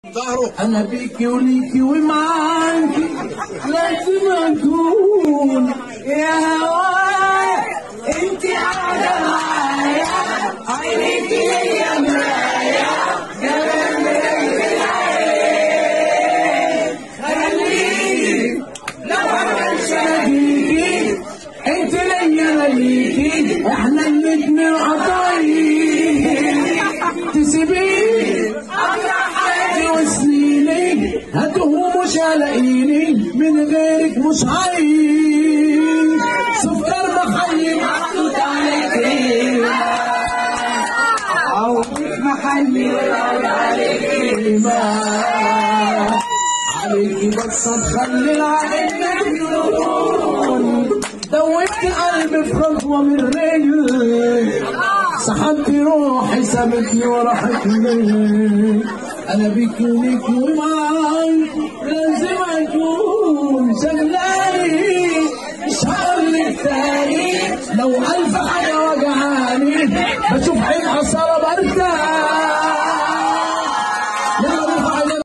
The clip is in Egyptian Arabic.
ظهره انا بيكي وليكي ومعاكي لازم اكون يا هوايا انت قاعده معايا عينيكي ليا مرايا خليكي لو عملش اجيكي انت ليا مليكي احنا الاتنين قطايين تسيبيني اقرا حياتي وسنيني هتهو مش هلاقيني من غيرك مش عايش سكر محلي محطوط عليكي عودك محلي ولو عليكي ما عليكي بس تخلي العين مجنون دوبت قلبي في خطوة من رجلي سحبت روحي سابتني وراحت لي انا بيكي وليكي ومعاك لازم اكون شغلاني مش هقول لك تاني لو الف